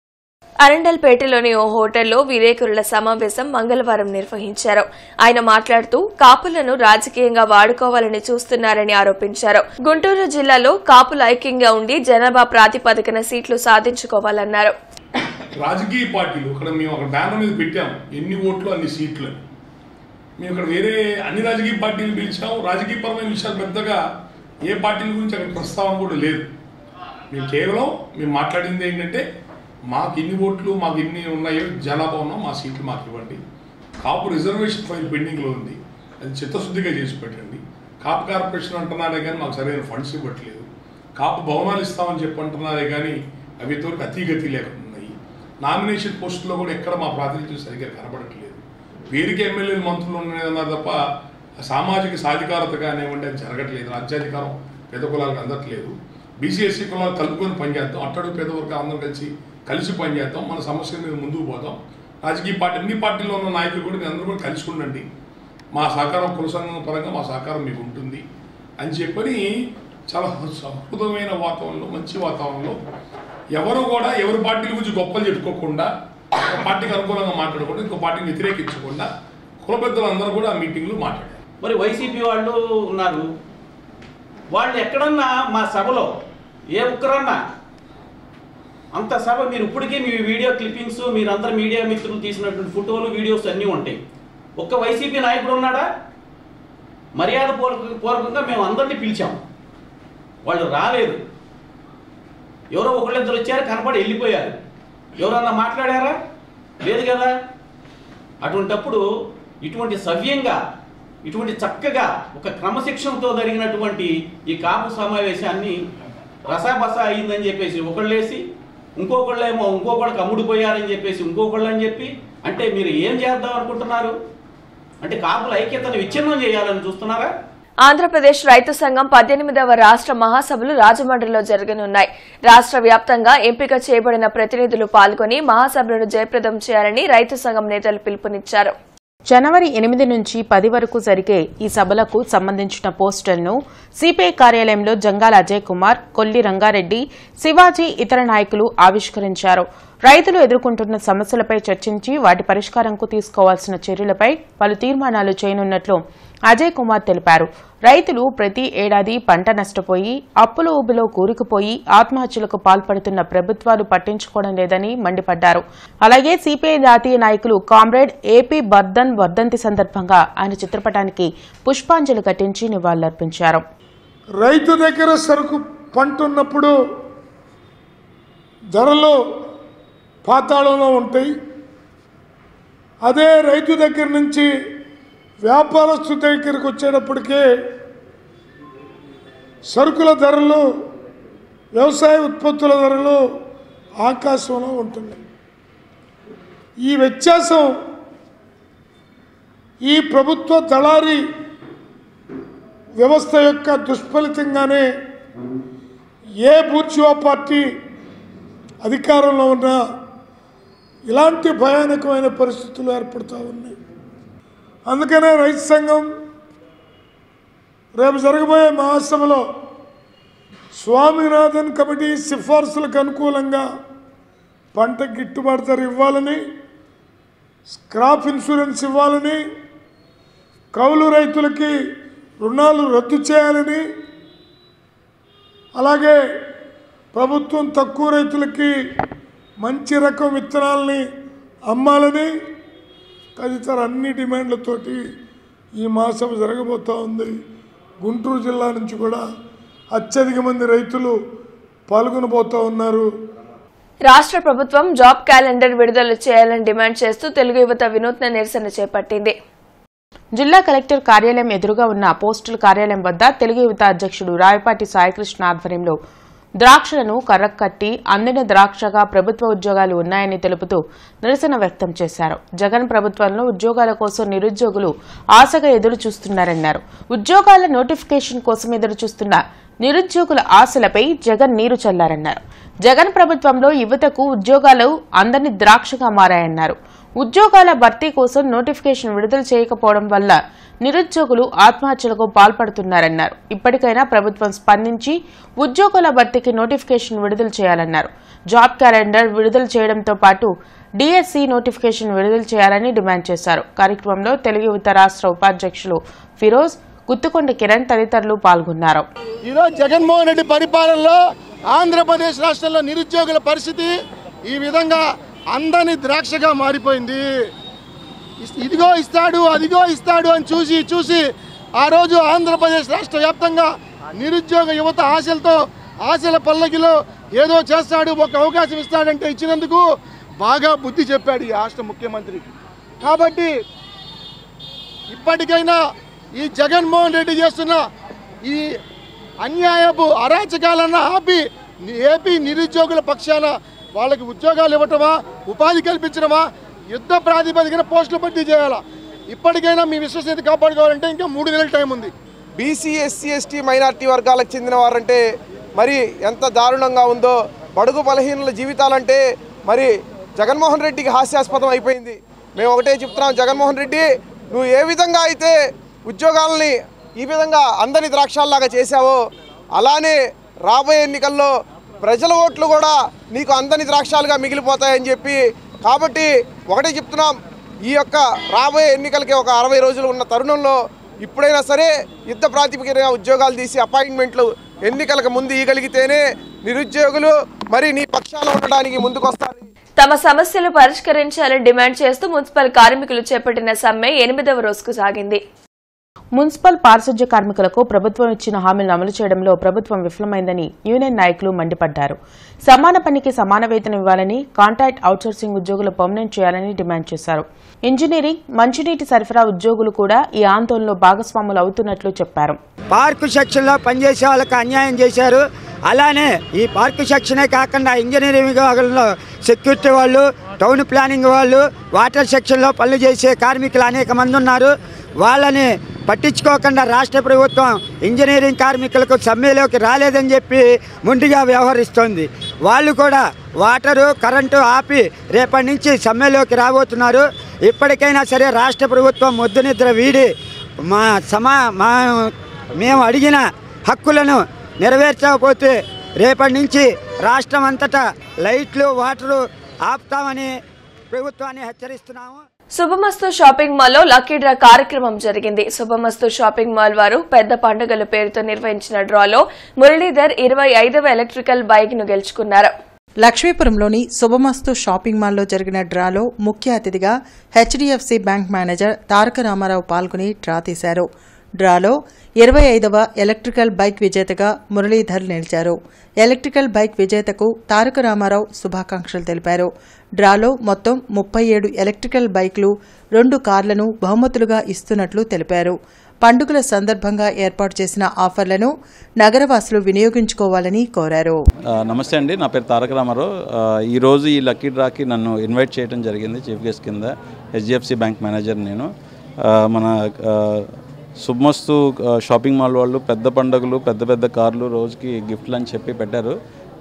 అరండల్పేటలోని ఓ హోటల్లో విలేకరుల సమావేశం మంగళవారం నిర్వహించారు ఆయన మాట్లాడుతూ కాపులను రాజకీయంగా వాడుకోవాలని చూస్తున్నారని ఆరోపించారు గుంటూరు జిల్లాలో కాపులు ఐక్యంగా ఉండి జనాభా ప్రాతిపదికన సీట్లు సాధించుకోవాలన్నారు రాజకీయ పార్టీలు ఇక్కడ మేము అక్కడ బ్యానర్ మీద పెట్టాం ఎన్ని ఓట్లు అన్ని సీట్లు అని. మేము ఇక్కడ వేరే అన్ని రాజకీయ పార్టీలు పిలిచాం రాజకీయపరమైన విషయాలు పెద్దగా ఏ పార్టీల గురించి అక్కడ ప్రస్తావన కూడా లేదు మేము కేవలం మేము మాట్లాడింది ఏంటంటే మాకు ఇన్ని ఓట్లు మాకు ఇన్ని ఉన్నాయో జనాభా ఉన్నాం మా సీట్లు మాకు ఇవ్వండి కాపు రిజర్వేషన్ ఫైల్ పెండింగ్లో ఉంది అది చిత్తశుద్ధిగా చేసి పెట్టండి కాపు కార్పొరేషన్ అంటున్నారే కానీ మాకు సరైన ఫండ్స్ ఇవ్వట్లేదు కాపు భవనాలు ఇస్తామని చెప్పి అంటున్నారే కానీ అవి ఇంతవరకు అతీగతి లేకుండా ఉన్నాయి నామినేషన్ పోస్టులో కూడా ఎక్కడ మా ప్రాతినిధ్యం సరిగ్గా కనబడట్లేదు పేరుకి ఎమ్మెల్యేలు మంత్రులు ఉన్నదన్నారు తప్ప సామాజిక సాధికారత కానివ్వండి అది జరగట్లేదు రాజ్యాధికారం పేద కులాలకు అందట్లేదు బీసీఎస్సీ కులాలు కలుపుకొని పనిచేద్దాం అట్టడు పేద వర్గాలు అందరం కలిసి కలిసి పనిచేద్దాం మన సమస్యల మీద ముందుకు పోదాం రాజకీయ పార్టీ అన్ని పార్టీలో ఉన్న నాయకులు కూడా మీరు అందరూ కూడా కలిసి ఉండండి మా సహకారం కుల సంఘం పరంగా మా సహకారం మీకు ఉంటుంది అని చెప్పని చాలా సహృదమైన వాతావరణంలో మంచి వాతావరణంలో ఎవరు కూడా ఎవరి పార్టీల గురించి గొప్పలు చెప్పుకోకుండా ఒక పార్టీకి అనుకూలంగా మాట్లాడకుండా ఇంకో పార్టీని వ్యతిరేకించకుండా కుల పెద్దలు అందరూ కూడా ఆ మీటింగ్లో మాట్లాడారు మరి వైసీపీ వాళ్ళు ఉన్నారు వాళ్ళు ఎక్కడన్నా మా సభలో ఏ ఒక్కరన్నా అంత సభ మీరు ఇప్పటికీ మీ వీడియో క్లిప్పింగ్స్ మీరందరూ మీడియా మిత్రులు తీసినటువంటి ఫోటోలు వీడియోస్ అన్నీ ఉంటాయి ఒక్క వైసీపీ నాయకుడు ఉన్నాడా మర్యాద పూర్వక పూర్వకంగా మేము అందరినీ పిలిచాం వాళ్ళు రాలేదు ఎవరో ఒకళ్ళిద్దరు వచ్చారు కనపడి వెళ్ళిపోయారు ఎవరన్నా మాట్లాడారా లేదు కదా అటువంటప్పుడు ఇటువంటి సవ్యంగా ఇటువంటి చక్కగా ఒక క్రమశిక్షణతో జరిగినటువంటి ఈ కాపు సమావేశాన్ని రసాబస అయిందని చెప్పేసి ఒకళ్ళేసి ఇంకొకళ్ళేమో ఇంకొకళ్ళకి అమ్ముడుపోయారని చెప్పేసి ఇంకొకళ్ళు అని చెప్పి అంటే మీరు ఏం చేద్దాం అనుకుంటున్నారు అంటే కాపుల ఐక్యతను విచ్ఛిన్నం చేయాలని చూస్తున్నారా ఆంధ్రప్రదేశ్ రైతు సంఘం పద్దెనిమిదవ రాష్ట్ర మహాసభలు రాజమండ్రిలో జరగనున్నాయి రాష్ట్ర వ్యాప్తంగా ఎంపిక చేయబడిన ప్రతినిధులు పాల్గొని మహాసభలను జయప్రదం చేయాలని రైతు సంఘం నేతలు పిలుపునిచ్చారు జనవరి ఎనిమిది నుంచి పది వరకు జరిగే ఈ సభలకు సంబంధించిన పోస్టర్ను సిపిఐ కార్యాలయంలో జంగాల అజయ్ కుమార్ కొల్లి రంగారెడ్డి శివాజీ ఇతర నాయకులు ఆవిష్కరించారు రైతులు ఎదుర్కొంటున్న సమస్యలపై చర్చించి వాటి పరిష్కారంకు తీసుకోవాల్సిన చర్యలపై పలు తీర్మానాలు చేయనున్నట్లు అజయ్ కుమార్ తెలిపారు రైతులు ప్రతి ఏడాది పంట నష్టపోయి అప్పుల ఊబిలో కూరుకుపోయి ఆత్మహత్యలకు పాల్పడుతున్న ప్రభుత్వాలు పట్టించుకోవడం లేదని మండిపడ్డారు అలాగే సిపిఐ జాతీయ నాయకులు కామ్రేడ్ ఏపీ బర్ధన్ వర్ధంతి సందర్భంగా ఆయన చిత్రపటానికి పుష్పాంజలి ఘటించి నివాళులర్పించారు రైతు దగ్గర సరుకు పంట ఉన్నప్పుడు ధరలు పాతాళంలో ఉంటాయి అదే రైతు దగ్గర నుంచి వ్యాపారస్తు దగ్గరికి వచ్చేటప్పటికే సరుకుల ధరలు వ్యవసాయ ఉత్పత్తుల ధరలు ఆకాశంలో ఉంటుంది ఈ వ్యత్యాసం ఈ ప్రభుత్వ దళారీ వ్యవస్థ యొక్క దుష్ఫలితంగానే ఏ బూర్చువా పార్టీ అధికారంలో ఉన్నా ఇలాంటి భయానకమైన పరిస్థితులు ఏర్పడుతూ ఉన్నాయి అందుకనే రైతు సంఘం రేపు జరగబోయే మహాసభలో స్వామినాథన్ కమిటీ సిఫార్సులకు అనుకూలంగా పంట గిట్టుబాటు ధర ఇవ్వాలని క్రాప్ ఇన్సూరెన్స్ ఇవ్వాలని కౌలు రైతులకి రుణాలు రద్దు చేయాలని అలాగే ప్రభుత్వం తక్కువ రైతులకి మంచి రకం విత్తనాలని అమ్మాలని తదితర అన్ని డిమాండ్లతోటి ఈ మాసం జరగబోతూ ఉంది గుంటూరు జిల్లా నుంచి కూడా అత్యధిక మంది రైతులు పాల్గొనబోతూ ఉన్నారు రాష్ట్ర ప్రభుత్వం జాబ్ క్యాలెండర్ విడుదల చేయాలని డిమాండ్ చేస్తూ తెలుగు యువత వినూత్న నిరసన చేపట్టింది జిల్లా కలెక్టర్ కార్యాలయం ఎదురుగా ఉన్న పోస్టల్ కార్యాలయం వద్ద తెలుగు యువత అధ్యక్షుడు రాయపాటి సాయికృష్ణ ఆధ్వర్యంలో ద్రాక్షలను కర్రకట్టి అందిన ద్రాక్షగా ప్రభుత్వ ఉద్యోగాలు ఉన్నాయని తెలుపుతూ నిరసన వ్యక్తం చేశారు జగన్ ప్రభుత్వంలో ఉద్యోగాల కోసం నిరుద్యోగులు ఆశగా ఎదురు చూస్తున్నారన్నారు ఉద్యోగాల నోటిఫికేషన్ కోసం ఎదురు చూస్తున్న నిరుద్యోగుల ఆశలపై జగన్ నీరు చల్లారన్నారు జగన్ ప్రభుత్వంలో యువతకు ఉద్యోగాలు అందని ద్రాక్షగా మారాయన్నారు ఉద్యోగాల భర్తీ కోసం నోటిఫికేషన్ విడుదల చేయకపోవడం వల్ల నిరుద్యోగులు ఆత్మహత్యలకు పాల్పడుతున్నారన్నారు ఇప్పటికైనా ప్రభుత్వం స్పందించి ఉద్యోగాల భర్తీకి నోటిఫికేషన్ విడుదల చేయాలన్నారు జాబ్ క్యాలెండర్ విడుదల చేయడంతో పాటు డిఎస్సి నోటిఫికేషన్ విడుదల చేయాలని డిమాండ్ చేశారు కార్యక్రమంలో తెలుగు యువత రాష్ట్ర ఉపాధ్యక్షులు ఫిరోజ్ గుత్తుకొండ కిరణ్ తదితరులు పాల్గొన్నారు ఈరోజు జగన్మోహన్ రెడ్డి పరిపాలనలో ఆంధ్రప్రదేశ్ రాష్ట్రంలో నిరుద్యోగుల పరిస్థితి ఈ విధంగా అందని ద్రాక్షగా మారిపోయింది ఇస్- ఇదిగో ఇస్తాడు అదిగో ఇస్తాడు అని చూసి చూసి ఆ రోజు ఆంధ్రప్రదేశ్ రాష్ట్ర వ్యాప్తంగా నిరుద్యోగ యువత ఆశలతో ఆశల పల్లకిలో ఏదో చేస్తాడు ఒక అవకాశం ఇస్తాడంటే ఇచ్చినందుకు బాగా బుద్ధి చెప్పాడు ఈ రాష్ట్ర ముఖ్యమంత్రికి కాబట్టి ఇప్పటికైనా ఈ జగన్మోహన్ రెడ్డి చేస్తున్న ఈ అన్యాయపు అరాచకాలన్న ఆపి ని- ఏపీ నిరుద్యోగుల పక్షాన వాళ్ళకి ఉద్యోగాలు ఇవ్వటమా ఉపాధి కల్పించడమా యుద్ధ ప్రాతిపదికన పోస్టులు భర్తీ చేయాలా ఇప్పటికైనా మీ విశ్వసనీయత కాపాడుకోవాలంటే ఇంకా మూడు నెలల టైం ఉంది బీసీ ఎస్సీ ఎస్టీ మైనార్టీ వర్గాలకు చెందిన వారంటే మరి ఎంత దారుణంగా ఉందో బడుగు బలహీనుల జీవితాలంటే మరి జగన్మోహన్ రెడ్డికి హాస్యాస్పదం అయిపోయింది మేము ఒకటే చెప్తున్నాం జగన్మోహన్ రెడ్డి నువ్వు ఏ విధంగా అయితే ఉద్యోగాలని ఈ విధంగా అందని ద్రాక్షాల్లాగా చేశావో అలానే రాబోయే ఎన్నికల్లో ప్రజల ఓట్లు కూడా నీకు అందని ద్రాక్షాలుగా మిగిలిపోతాయని చెప్పి కాబట్టి ఒకటే చెప్తున్నాం ఈ యొక్క రాబోయే ఎన్నికలకి ఒక అరవై రోజులు ఉన్న తరుణంలో ఇప్పుడైనా సరే యుద్ధ ప్రాతిపదికన ఉద్యోగాలు తీసి అపాయింట్మెంట్లు ఎన్నికలకు ముందు ఇవ్వగలిగితేనే నిరుద్యోగులు మరి నీ పక్షాన ఉండడానికి ముందుకొస్తారు తమ సమస్యలు పరిష్కరించాలని డిమాండ్ చేస్తూ మున్సిపల్ కార్మికులు చేపట్టిన సమ్మె ఎనిమిదవ రోజుకు సాగింది మున్సిపల్ పారిశుధ్య కార్మికులకు ప్రభుత్వం ఇచ్చిన హామీలను అమలు చేయడంలో ప్రభుత్వం విఫలమైందని యూనియన్ నాయకులు మండిపడ్డారు సమాన పనికి సమాన వేతనం ఇవ్వాలని కాంట్రాక్ట్ అవుట్సోర్సింగ్ ఉద్యోగులు పర్మనెంట్ చేయాలని డిమాండ్ చేశారు ఇంజనీరింగ్ మంచినీటి సరఫరా ఉద్యోగులు కూడా ఈ ఆందోళనలో భాగస్వాములు అవుతున్నట్లు చెప్పారు పార్కు సెక్షన్లో పనిచేసే వాళ్ళకి అన్యాయం చేశారు అలానే ఈ పార్కు సెక్షనే కాకుండా ఇంజనీరింగ్ విభాగంలో సెక్యూరిటీ వాళ్ళు టౌన్ ప్లానింగ్ వాళ్ళు వాటర్ సెక్షన్లో పనులు చేసే కార్మికులు అనేక మంది ఉన్నారు వాళ్ళని పట్టించుకోకుండా రాష్ట్ర ప్రభుత్వం ఇంజనీరింగ్ కార్మికులకు సమ్మెలోకి రాలేదని చెప్పి ముందుగా వ్యవహరిస్తోంది వాళ్ళు కూడా వాటరు కరెంటు ఆపి రేపటి నుంచి సమ్మెలోకి రాబోతున్నారు ఇప్పటికైనా సరే రాష్ట్ర ప్రభుత్వం ముద్దు నిద్ర వీడి మా సమా మా మేము అడిగిన హక్కులను నెరవేర్చకపోతే రేపటి నుంచి రాష్ట్రం అంతటా లైట్లు వాటరు ఆపుతామని ప్రభుత్వాన్ని హెచ్చరిస్తున్నాము శుభమస్తు షాపింగ్ మాల్ లో లక్కీ డ్రా కార్యక్రమం జరిగింది శుభమస్తు షాపింగ్ మాల్ వారు పెద్ద పండుగల పేరుతో నిర్వహించిన డ్రాలో మురళీధర్ ఇరవై ఐదవ ఎలక్ట్రికల్ బైక్ ను గెలుచుకున్నారు లక్ష్మీపురంలోని శుభమస్తు షాపింగ్ మాల్లో జరిగిన డ్రాలో ముఖ్య అతిథిగా HDFC bank manager Taraka Ramarao పాల్గొని డ్రా తీశారు డ్రాలో ఇరవై ఐదవ ఎలక్ట్రికల్ బైక్ విజేతగా మురళీధర్ నిలిచారు ఎలక్ట్రికల్ బైక్ విజేతకు తారక రామారావు శుభాకాంక్షలు తెలిపారు డ్రాలో మొత్తం ముప్పై ఏడు ఎలక్ట్రికల్ బైక్లు రెండు కార్లను బహుమతులుగా ఇస్తున్నట్లు తెలిపారు పండుగల సందర్భంగా ఏర్పాటు చేసిన ఆఫర్లను నగరవాసులు వినియోగించుకోవాలని కోరారు ఆ, నమస్తే అండి నా పేరు తారక రామారావు ఆ, ఈరోజు ఈ లక్కీ డ్రాకి నన్ను ఇన్వైట్ చేయడం జరిగింది చీఫ్ గెస్ట్ కింద హెచ్డిఎఫ్సి బ్యాంక్ మేనేజర్ నేను ఆ, మన ఆ, శుభమస్తు ఆ, షాపింగ్ మాల్ వాళ్ళు పెద్ద పండుగలు పెద్ద పెద్ద కార్లు రోజుకి గిఫ్ట్లు అని చెప్పి పెట్టారు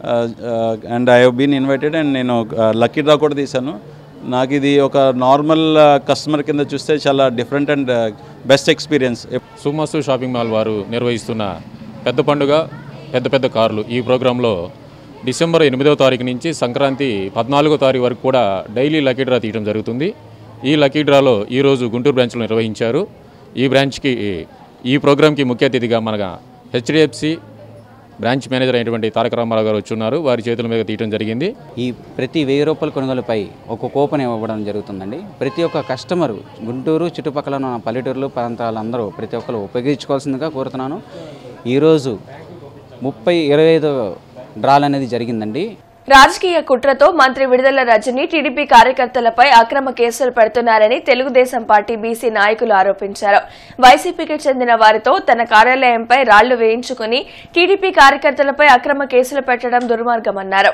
and I have been invited and నేను లక్కీ డ్రా కూడా తీశాను నాకు ఇది ఒక నార్మల్ కస్టమర్ కింద చూస్తే చాలా different and best experience Sumastu shopping mall వారు నిర్వహిస్తున్న పెద్ద పండుగ పెద్ద పెద్ద కార్లు ఈ ప్రోగ్రాంలో డిసెంబర్ ఎనిమిదవ తారీఖు నుంచి సంక్రాంతి పద్నాలుగో తారీఖు వరకు కూడా డైలీ లక్కీ డ్రా తీయడం జరుగుతుంది ఈ లక్కీ డ్రాలో ఈరోజు గుంటూరు బ్రాంచ్లో నిర్వహించారు ఈ బ్రాంచ్కి ఈ ప్రోగ్రాంకి ముఖ్య అతిథిగా మన హెచ్డిఎఫ్సి బ్రాంచ్ మేనేజర్ అయినటువంటి తారక రామారావు గారు వచ్చున్నారు వారి చేతుల మీద తీయడం జరిగింది ఈ ప్రతి వెయ్యి రూపాయల కొనుగోలుపై ఒక కూపన్ ఇవ్వడం జరుగుతుందండి ప్రతి ఒక్క కస్టమరు గుంటూరు చుట్టుపక్కల ఉన్న పల్లెటూరులు ప్రాంతాలందరూ ప్రతి ఒక్కరు ఉపయోగించుకోవాల్సిందిగా కోరుతున్నాను ఈరోజు ముప్పై ఇరవై ఐదు డ్రాల్ అనేది జరిగిందండి రాజకీయ కుట్రతో మంత్రి విడుదల రజని టీడీపీ కార్యకర్తలపై అక్రమ కేసులు పెడుతున్నారని తెలుగుదేశం పార్టీ బీసీ నాయకులు ఆరోపించారు వైసీపీకి చెందిన వారితో తన కార్యాలయంపై రాళ్లు వేయించుకుని టీడీపీ కార్యకర్తలపై అక్రమ కేసులు పెట్టడం దుర్మార్గమన్నారు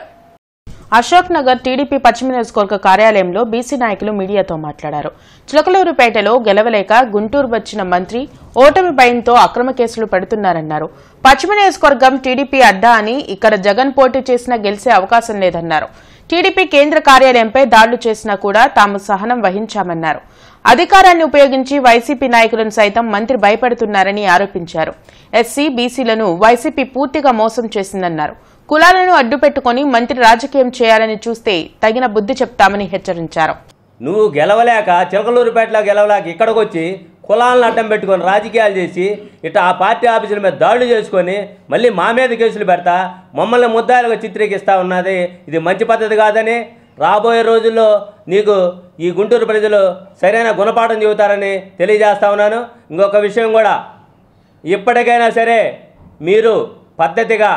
అశోక్ నగర్ టీడీపీ పశ్చిమ నియోజకవర్గ కార్యాలయంలో బీసీ నాయకులు మీడియాతో మాట్లాడారు చిలకలూరుపేటలో గెలవలేక గుంటూరు వచ్చిన మంత్రి ఓటమి భయంతో అక్రమ కేసులు పెడుతున్నారన్నారు పశ్చిమ నియోజకవర్గం టీడీపీ అడ్డా అని ఇక్కడ జగన్ పోటీ చేసినా గెలిచే అవకాశం లేదన్నారు టీడీపీ కేంద్ర కార్యాలయంపై దాడులు చేసినా కూడా తాము సహనం వహించామన్నారు అధికారాన్ని ఉపయోగించి వైసీపీ నాయకులను సైతం మంత్రి భయపెడుతున్నారని ఆరోపించారు ఎస్సీ బీసీలను వైసీపీ పూర్తిగా మోసం చేసిందన్నారు కులాలను అడ్డుపెట్టుకుని మంత్రి రాజకీయం చేయాలని చూస్తే తగిన బుద్ధి చెప్తామని హెచ్చరించారు నువ్వు గెలవలేక చిలకలూరుపేటలో గెలవలేక ఇక్కడికి వచ్చి కులాలను అడ్డం పెట్టుకొని రాజకీయాలు చేసి ఇట్లా ఆ పార్టీ ఆఫీసుల మీద దాడులు చేసుకొని మళ్ళీ మా మీద కేసులు పెడతా మమ్మల్ని ముద్దాయిలుగా చిత్రీకరిస్తా ఉన్నది ఇది మంచి పద్ధతి కాదని రాబోయే రోజుల్లో నీకు ఈ గుంటూరు ప్రజలు సరైన గుణపాఠం చెబుతారని తెలియజేస్తా ఉన్నాను ఇంకొక విషయం కూడా ఇప్పటికైనా సరే మీరు పద్ధతిగా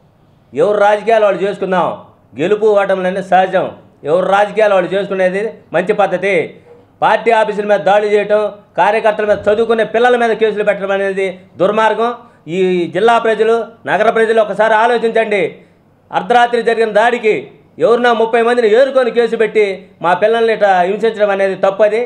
ఎవరు రాజకీయాలు వాళ్ళు చేసుకుందాం గెలుపు ఓటములన్నీ సహజం ఎవరు రాజకీయాలు వాళ్ళు చేసుకునేది మంచి పద్ధతి పార్టీ ఆఫీసుల మీద దాడులు చేయటం కార్యకర్తల మీద చదువుకునే పిల్లల మీద కేసులు పెట్టడం అనేది దుర్మార్గం ఈ జిల్లా ప్రజలు నగర ప్రజలు ఒకసారి ఆలోచించండి అర్ధరాత్రి జరిగిన దాడికి ఎవరినో ముప్పై మందిని ఏరుకొని కేసు పెట్టి మా పిల్లల్ని ఇట్లా హింసించడం అనేది తప్పది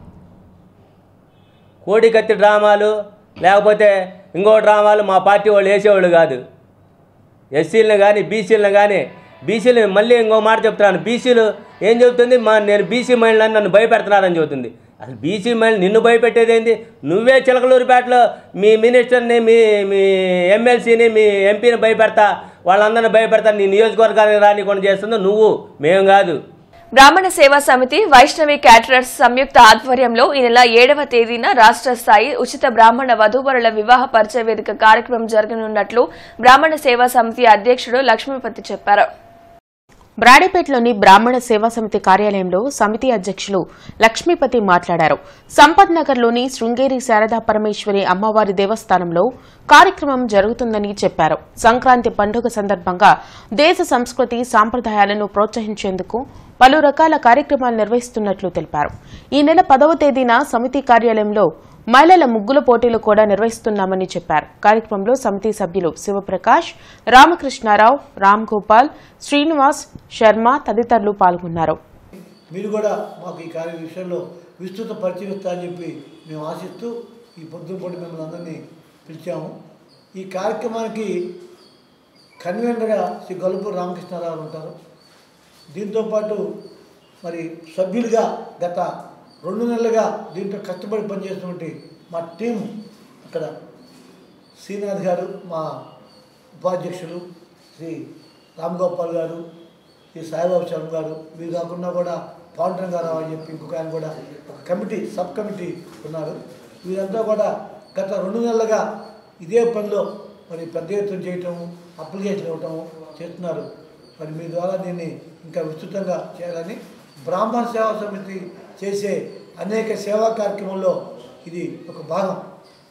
కోడికత్తి డ్రామాలు లేకపోతే ఇంకో డ్రామాలు మా పార్టీ వాళ్ళు వేసేవాళ్ళు కాదు ఎస్సీలను కానీ బీసీలను కానీ బీసీలు మళ్ళీ ఇంకో మాట చెప్తున్నాను బీసీలు ఏం చెబుతుంది మా నేను బీసీ మహిళని నన్ను భయపెడుతున్నారని చెబుతుంది అసలు బీసీ మహిళ నిన్ను భయపెట్టేది ఏంది నువ్వే చిలకలూరుపేటలో మీ మినిస్టర్ని మీ మీ ఎమ్మెల్సీని మీ ఎంపీని భయపెడతా వాళ్ళందరిని భయపెడతా నీ నియోజకవర్గానికి రానికుండా చేస్తుంది నువ్వు మేము కాదు బ్రాహ్మణ సేవా సమితి వైష్ణవి క్యాటరర్స్ సంయుక్త ఆధ్వర్యంలో ఈ నెల ఏడవ తేదీన రాష్ట్ర స్థాయి ఉచిత బ్రాహ్మణ వధూవరుల వివాహ పరిచయ వేదిక కార్యక్రమం జరగనున్నట్లు బ్రాహ్మణ సేవా సమితి అధ్యక్షుడు లక్ష్మీపతి చెప్పారు బ్రాడీపేటలోని బ్రాహ్మణ సేవా సమితి కార్యాలయంలో సమితి అధ్యక్షులు లక్ష్మీపతి మాట్లాడారు సంపత్ నగర్లోని శృంగేరి శారదా పరమేశ్వరి అమ్మవారి దేవస్థానంలో కార్యక్రమం జరుగుతుందని చెప్పారు సంక్రాంతి పండుగ సందర్భంగా దేశ సంస్కృతి సాంప్రదాయాలను ప్రోత్సహించేందుకు పలు రకాల కార్యక్రమాలు నిర్వహిస్తున్నట్లు తెలిపారు ఈ నెల పదవ తేదీన సమితి కార్యాలయంలో మహిళల ముగ్గుల పోటీలు కూడా నిర్వహిస్తున్నామని చెప్పారు కార్యక్రమంలో సమితి సభ్యులు శివప్రకాష్ రామకృష్ణారావు రామ్ గోపాల్ శ్రీనివాస్ శర్మ తదితరులు పాల్గొన్నారు మీరు కూడా మాకు ఈ కార్య విషయంలో విస్తృత పరిచయం ఇస్తారని చెప్పి మేము ఆశిస్తూ ఈ పొద్దున పూట మిమ్మల్ని అందరినీ పిలిచాము ఈ కార్యక్రమానికి కన్వీనర్గా శ్రీ గొల్లపూడి రామకృష్ణారావు ఉంటారు దీంతోపాటు మరి సభ్యులుగా గత రెండు నెలలుగా దీంట్లో కష్టపడి పనిచేసినటువంటి మా టీం అక్కడ శ్రీనాథ్ గారు మా ఉపాధ్యక్షులు శ్రీ రామ్ గోపాల్ గారు శ్రీ సాయిబాబు శర్మ గారు వీరు కాకుండా కూడా పాండురంగారావు అని చెప్పి ఇంకొక ఆయన కూడా ఒక కమిటీ సబ్ కమిటీ ఉన్నారు వీరంతా కూడా గత రెండు నెలలుగా ఇదే పనిలో మరి పెద్ద ఎత్తున చేయటం అప్లికేషన్ ఇవ్వటం చేస్తున్నారు మరి మీ ద్వారా దీన్ని ఇంకా విస్తృతంగా చేయాలని బ్రాహ్మణ సేవా సమితి చేసే అనేక సేవా కార్యక్రమంలో ఇది ఒక భాగం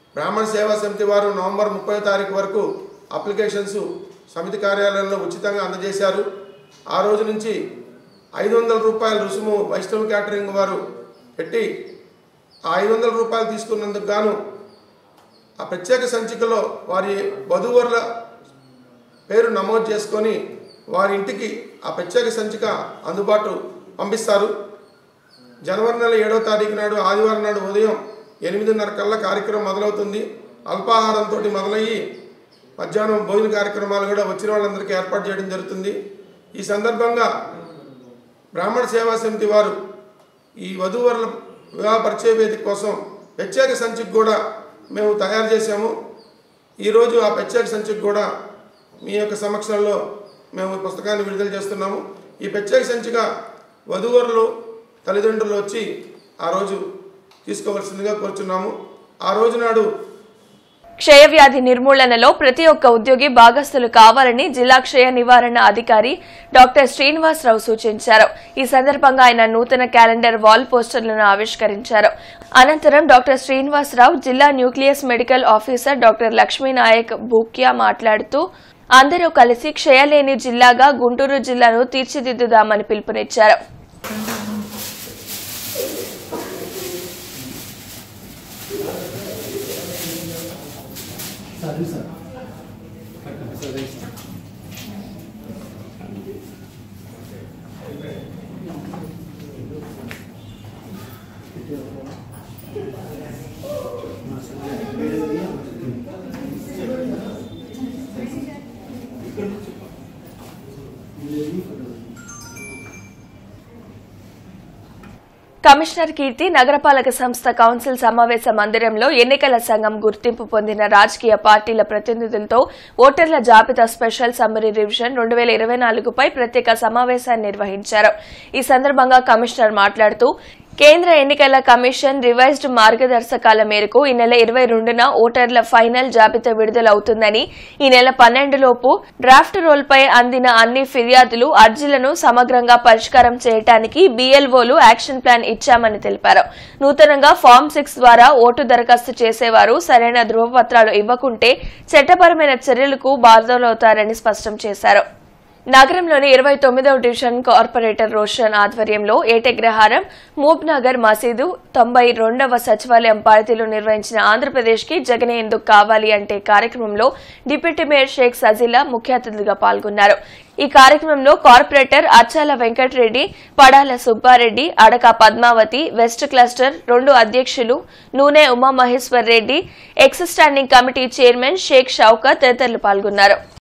బ్రాహ్మణ సేవా సమితి వారు నవంబర్ ముప్పై తారీఖు వరకు అప్లికేషన్స్ సమితి కార్యాలయంలో ఉచితంగా అందజేశారు ఆ రోజు నుంచి ఐదు వందల రూపాయల రుసుము వైష్ణవ్ క్యాటరింగ్ వారు పెట్టి ఆ ఐదు వందల రూపాయలు తీసుకున్నందుకు గాను ఆ ప్రత్యేక సంచికలో వారి వధూవరుల పేరు నమోదు చేసుకొని వారి ఇంటికి ఆ ప్రత్యేక సంచిక అందుబాటు పంపిస్తారు జనవరి నెల ఏడో తారీఖు నాడు ఆదివారం నాడు ఉదయం ఎనిమిదిన్నర కల్లా కార్యక్రమం మొదలవుతుంది అల్పాహారంతో మొదలయ్యి మధ్యాహ్నం భోజన కార్యక్రమాలు కూడా వచ్చిన వాళ్ళందరికీ ఏర్పాటు చేయడం జరుగుతుంది ఈ సందర్భంగా బ్రాహ్మణ సేవా సమితి వారు ఈ వధూవరుల వివాహ పరిచయ వేదిక కోసం ప్రత్యేక సంచికి కూడా మేము తయారు చేశాము ఈరోజు ఆ ప్రత్యేక సంచికి కూడా మీ యొక్క సమక్షంలో మేము ఈ పుస్తకాన్ని విడుదల చేస్తున్నాము ఈ ప్రత్యేక సంచిక వధూవరులు తల్లిదండ్రులు వచ్చి ఆ రోజు తీసుకోవాల్సిందిగా కోరుచున్నాము ఆ రోజు నాడు క్షయవ్యాధి నిర్మూలనలో ప్రతి ఒక్క ఉద్యోగి భాగస్థులు కావాలని జిల్లా క్షయ నివారణ అధికారి డాక్టర్ శ్రీనివాసరావు సూచించారు ఈ సందర్భంగా ఆయన నూతన క్యాలెండర్ వాల్ పోస్టర్లను ఆవిష్కరించారు అనంతరం డాక్టర్ శ్రీనివాసరావు జిల్లా nucleus medical officer doctor Lakshminayak Bhukya మాట్లాడుతూ అందరూ కలిసి క్షయలేని జిల్లాగా గుంటూరు జిల్లాను తీర్చిదిద్దుదామని పిలుపునిచ్చారు కమిషనర్ కీర్తి నగరపాలక సంస్థ కౌన్సిల్ సమావేశ మందిరంలో ఎన్నికల సంఘం గుర్తింపు పొందిన రాజకీయ పార్టీల ప్రతినిధులతో ఓటర్ల జాబితా స్పెషల్ సమ్మరీ రివిజన్ రెండు వేల ఇరవై నాలుగుపై ప్రత్యేక సమావేశాన్ని నిర్వహించారు ఈ సందర్భంగా కమిషనర్ మాట్లాడుతూ కేంద్ర ఎన్నికల కమిషన్ రివైజ్డ్ మార్గదర్శకాల మేరకు ఈ నెల ఇరవై రెండున ఓటర్ల ఫైనల్ జాబితా విడుదలవుతుందని ఈ నెల పన్నెండులోపు డ్రాఫ్ట్ రోల్పై అందిన అన్ని ఫిర్యాదులు అర్జీలను సమగ్రంగా పరిష్కారం చేయడానికి బీఎల్ఓలు యాక్షన్ ప్లాన్ ఇచ్చామని తెలిపారు నూతనంగా ఫామ్ సిక్స్ ద్వారా ఓటు దరఖాస్తు చేసేవారు సరైన ధృవపత్రాలు ఇవ్వకుంటే చట్టపరమైన చర్యలకు బాధ్యులవుతారని స్పష్టం చేశారు నగరంలోని ఇరవై తొమ్మిదవ డివిజన్ కార్పొరేటర్ రోషన్ ఆధ్వర్యంలో ఏటగ్రహారం మూబ్ నగర్ మసీదు తొంభై రెండవ సచివాలయం పార్టీలో నిర్వహించిన ఆంధ్రప్రదేశ్ కి జగనే ఎందుకు కావాలి అంటే కార్యక్రమంలో డిప్యూటీ మేయర్ షేక్ సజీలా ముఖ్య అతిథిగా పాల్గొన్నారు ఈ కార్యక్రమంలో corporator Achala Venkatareddy Padala Subbareddy Adaka Padmavathi west cluster రెండు అధ్యక్షులు Nune Umamaheshwar Reddy ex standing committee chairman Sheikh Shoukat తదితరులు పాల్గొన్నారు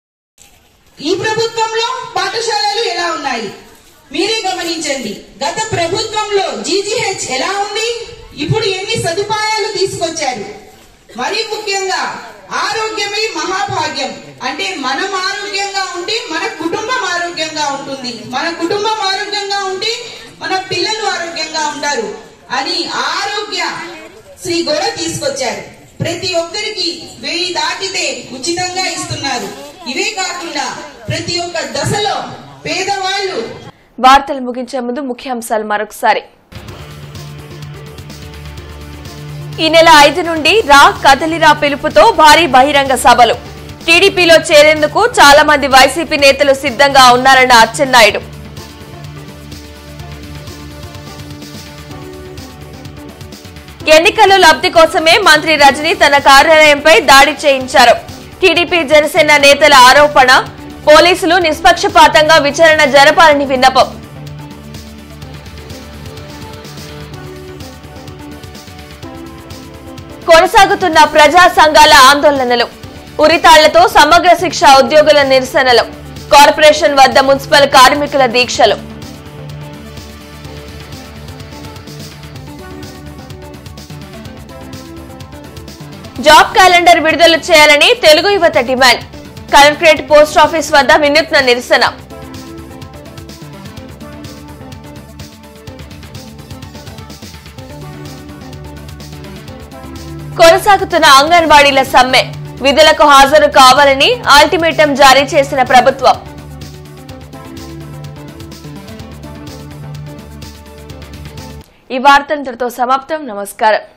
ఈ ప్రభుత్వంలో పాఠశాలలు ఎలా ఉన్నాయి మీరే గమనించండి గత ప్రభుత్వంలో జీజీహెచ్ ఎలా ఉంది ఇప్పుడు ఎన్ని సదుపాయాలు తీసుకొచ్చారు మరీ ముఖ్యంగా ఆరోగ్యమే మహాభాగ్యం అంటే మనం ఆరోగ్యంగా ఉంటే మన కుటుంబం ఆరోగ్యంగా ఉంటుంది మన కుటుంబం ఆరోగ్యంగా ఉంటే మన పిల్లలు ఆరోగ్యంగా ఉంటారు అని ఆరోగ్య శ్రీ కూడా తీసుకొచ్చారు ప్రతి ఒక్కరికి వెయ్యి దాటితే ఉచితంగా ఇస్తున్నారు ఇవే కాకుండా ప్రతి ఒక్క దశలో పేదవాళ్ళు వార్తలు ముగించే ముందు ముఖ్యాంశాలు మరొకసారి ఈ నెల ఐదు నుండి రా కదలిరా పిలుపుతో భారీ బహిరంగ సభలు టీడీపీలో చేరేందుకు చాలా మంది వైసీపీ నేతలు సిద్ధంగా ఉన్నారన్న అచ్చెన్నాయుడు ఎన్నికల లబ్ధి కోసమే మంత్రి రజనీ తన కార్యాలయంపై దాడి చేయించారు టీడీపీ జనసేన నేతల ఆరోపణ పోలీసులు నిష్పక్షపాతంగా విచారణ జరపాలని విన్నపం కొనసాగుతున్న ప్రజా సంఘాల ఆందోళనలు ఉరితాళ్లతో సమగ్ర శిక్ష ఉద్యోగుల నిరసనలు కార్పొరేషన్ వద్ద మున్సిపల్ కార్మికుల దీక్షలు జాబ్ క్యాలెండర్ విడుదల చేయాలని తెలుగు యువత డిమాండ్ కలెక్టరేట్ పోస్ట్ ఆఫీస్ వద్ద వినూత్న నిరసన కొనసాగుతున్న అంగన్వాడీల సమ్మె విధులకు హాజరు కావాలని అల్టిమేటం జారీ చేసిన ప్రభుత్వం ఈ వార్త ఇంతటితో సమాప్తం నమస్కారం